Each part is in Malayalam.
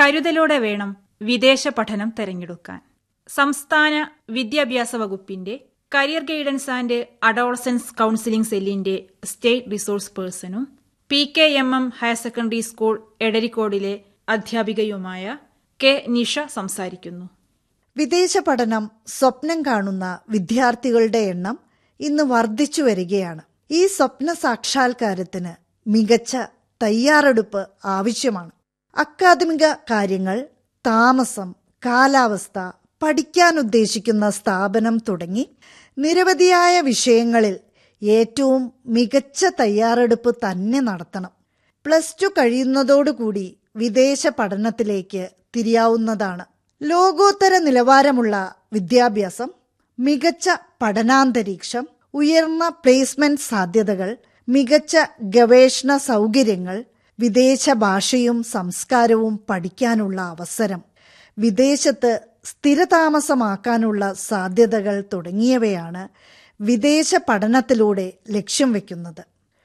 കരുതലോടെ വേണം വിദേശ പഠനം തെരഞ്ഞെടുക്കാൻ സംസ്ഥാന വിദ്യാഭ്യാസ വകുപ്പിന്റെ career guidance and adolescence counselling സെല്ലിന്റെ സ്റ്റേറ്റ് റിസോഴ്സ് പേഴ്സണും P K M M higher secondary school എടരിക്കോടിലെ അധ്യാപികയുമായ കെ നിഷ സംസാരിക്കുന്നു വിദേശ പഠനം സ്വപ്നം കാണുന്ന വിദ്യാർത്ഥികളുടെ എണ്ണം ഇന്ന് വർദ്ധിച്ചു വരികയാണ് ഈ സ്വപ്ന സാക്ഷാത്കാരത്തിന് മികച്ച തയ്യാറെടുപ്പ് ആവശ്യമാണ് അക്കാദമിക കാര്യങ്ങൾ താമസം കാലാവസ്ഥ പഠിക്കാൻ ഉദ്ദേശിക്കുന്ന സ്ഥാപനം തുടങ്ങി നിരവധിയായ വിഷയങ്ങളിൽ ഏറ്റവും മികച്ച തയ്യാറെടുപ്പ് തന്നെ നടത്തണം പ്ലസ് ടു കഴിയുന്നതോടുകൂടി വിദേശ പഠനത്തിലേക്ക് തിരിയാവുന്നതാണ് ലോകോത്തര നിലവാരമുള്ള വിദ്യാഭ്യാസം മികച്ച പഠനാന്തരീക്ഷം ഉയർന്ന പ്ലേസ്മെന്റ് സാധ്യതകൾ മികച്ച ഗവേഷണ സൗകര്യങ്ങൾ വിദേശ ഭാഷയും സംസ്കാരവും പഠിക്കാനുള്ള അവസരം വിദേശത്ത് സ്ഥിരതാമസമാക്കാനുള്ള സാധ്യതകൾ തുടങ്ങിയവയാണ് വിദേശ പഠനത്തിലൂടെ ലക്ഷ്യം വെക്കുന്നത്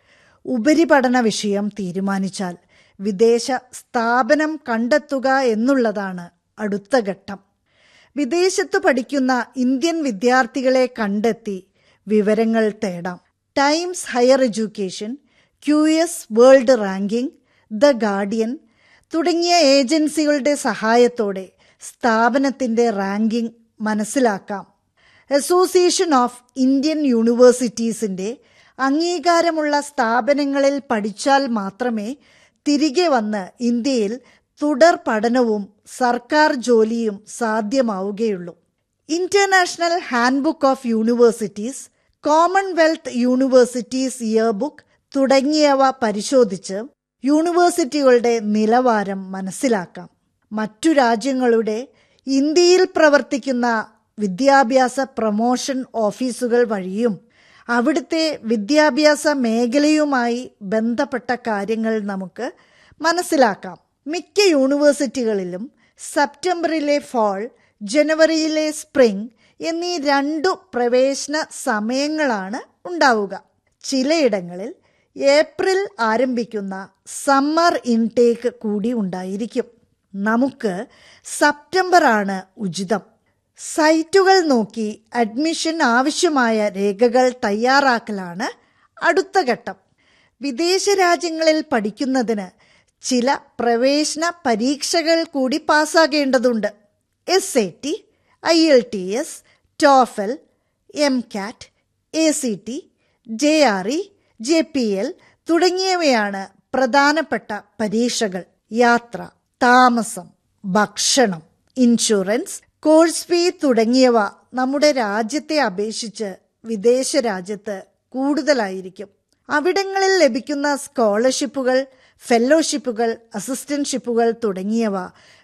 ഉപരിപഠന വിഷയം തീരുമാനിച്ചാൽ വിദേശ സ്ഥാപനം കണ്ടെത്തുക എന്നുള്ളതാണ് അടുത്ത ഘട്ടം വിദേശത്ത് പഠിക്കുന്ന ഇന്ത്യൻ വിദ്യാർത്ഥികളെ കണ്ടെത്തി വിവരങ്ങൾ തേടാം Times Higher Education Q S world ranking the Guardian തുടങ്ങിയ ഏജൻസികളുടെ സഹായത്തോടെ സ്ഥാപനത്തിന്റെ റാങ്കിംഗ് മനസ്സിലാക്കാം അസോസിയേഷൻ ഓഫ് ഇന്ത്യൻ യൂണിവേഴ്സിറ്റീസിന്റെ അംഗീകാരമുള്ള സ്ഥാപനങ്ങളിൽ പഠിച്ചാൽ മാത്രമേ തിരികെ വന്ന് ഇന്ത്യയിൽ തുടർ പഠനവും സർക്കാർ ജോലിയും സാധ്യമാവുകയുള്ളൂ international handbook of universities Commonwealth universities yearbook തുടങ്ങിയവ പരിശോധിച്ച് യൂണിവേഴ്സിറ്റികളുടെ നിലവാരം മനസ്സിലാക്കാം മറ്റു രാജ്യങ്ങളുടെ ഇന്ത്യയിൽ പ്രവർത്തിക്കുന്ന വിദ്യാഭ്യാസ പ്രൊമോഷൻ ഓഫീസുകൾ വഴിയും അവിടുത്തെ വിദ്യാഭ്യാസ മേഖലയുമായി ബന്ധപ്പെട്ട കാര്യങ്ങൾ നമുക്ക് മനസ്സിലാക്കാം മിക്ക യൂണിവേഴ്സിറ്റികളിലും സെപ്റ്റംബറിലെ ഫാൾ ജനുവരിയിലെ സ്പ്രിംഗ് എന്നീ രണ്ടു പ്രവേശന സമയങ്ങളാണ് ഉണ്ടാവുക ചിലയിടങ്ങളിൽ ഏപ്രിൽ ആരംഭിക്കുന്ന സമ്മർ ഇൻടേക്ക് കൂടി ഉണ്ടായിരിക്കും നമുക്ക് സെപ്റ്റംബർ ആണ് ഉചിതം സൈറ്റുകൾ നോക്കി അഡ്മിഷൻ ആവശ്യമായ രേഖകൾ തയ്യാറാക്കലാണ് അടുത്ത ഘട്ടം വിദേശ രാജ്യങ്ങളിൽ പഠിക്കുന്നതിന് ചില പ്രവേശന പരീക്ഷകൾ കൂടി പാസ്സാകേണ്ടതുണ്ട് S A T I L T S TOEFL M CAT A C T J R E J P L തുടങ്ങിയവയാണ് പ്രധാനപ്പെട്ട പരീക്ഷകൾ യാത്ര താമസം ഭക്ഷണം ഇൻഷുറൻസ് കോഴ്സ് ഫീ തുടങ്ങിയവ നമ്മുടെ രാജ്യത്തെ അപേക്ഷിച്ച് വിദേശ രാജ്യത്ത് കൂടുതലായിരിക്കും അവിടങ്ങളിൽ ലഭിക്കുന്ന സ്കോളർഷിപ്പുകൾ ഫെലോഷിപ്പുകൾ അസിസ്റ്റന്റ്ഷിപ്പുകൾ തുടങ്ങിയവ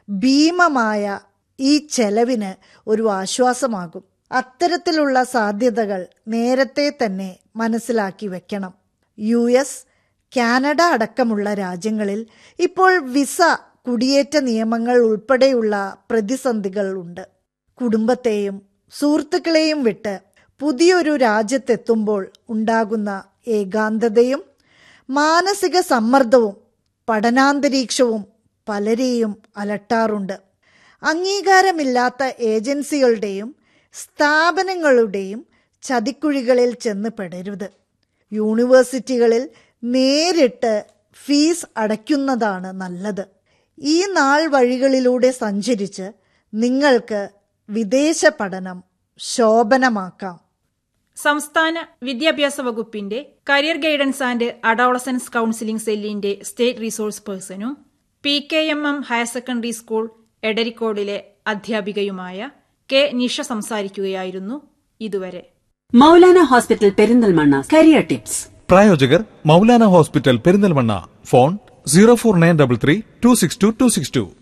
ഭീമമായ ഈ ചെലവിന് ഒരു ആശ്വാസമാകും അത്തരത്തിലുള്ള സാധ്യതകൾ നേരത്തെ തന്നെ മനസ്സിലാക്കി വെക്കണം യു എസ് കാനഡ അടക്കമുള്ള രാജ്യങ്ങളിൽ ഇപ്പോൾ വിസ കുടിയേറ്റ നിയമങ്ങൾ ഉൾപ്പെടെയുള്ള പ്രതിസന്ധികൾ ഉണ്ട് കുടുംബത്തെയും സുഹൃത്തുക്കളെയും വിട്ട് പുതിയൊരു രാജ്യത്തെത്തുമ്പോൾ ഉണ്ടാകുന്ന ഏകാന്തതയും മാനസിക സമ്മർദ്ദവും പഠനാന്തരീക്ഷവും പലരെയും അലട്ടാറുണ്ട് അംഗീകാരമില്ലാത്ത ഏജൻസികളുടെയും സ്ഥാപനങ്ങളുടെയും ചതിക്കുഴികളിൽ ചെന്ന് പെടരുത് യൂണിവേഴ്സിറ്റികളിൽ നേരിട്ട് ഫീസ് അടയ്ക്കുന്നതാണ് നല്ലത് ഈ നാൾ വഴികളിലൂടെ സഞ്ചരിച്ച് നിങ്ങൾക്ക് വിദേശ പഠനം ശോഭനമാക്കാം സംസ്ഥാന വിദ്യാഭ്യാസ വകുപ്പിന്റെ career guidance and adolescence counselling സെല്ലിന്റെ സ്റ്റേറ്റ് റിസോഴ്സ് പേഴ്സണും P K M M higher secondary school എടരിക്കോടിലെ അധ്യാപികയുമായ കെ നിഷ സംസാരിക്കുകയായിരുന്നു ഇതുവരെ Maulana hospital Perinthalmanna career tips പ്രായോജകർ Maulana hospital Perinthalmanna phone zero four nine double three two six two two six two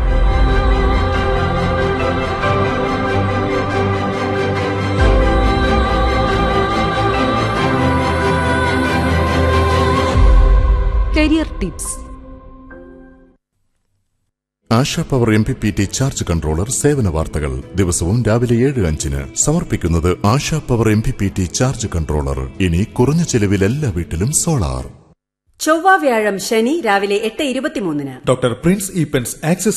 career tips Asha power M P P T charge controller സേവന വാർത്തകൾ ദിവസവും രാവിലെ ഏഴ് അഞ്ചിന് സമർപ്പിക്കുന്നത് Asha power M P P T charge controller ഇനി കുറഞ്ഞ ചെലവിൽ എല്ലാ വീട്ടിലും സോളാർ ചൊവ്വ വ്യാഴം ശനി രാവിലെ എട്ട് ഇരുപത്തിമൂന്നിന് ഡോക്ടർ പ്രിൻസ് ഈപ്പൻസ് ആക്സിസ്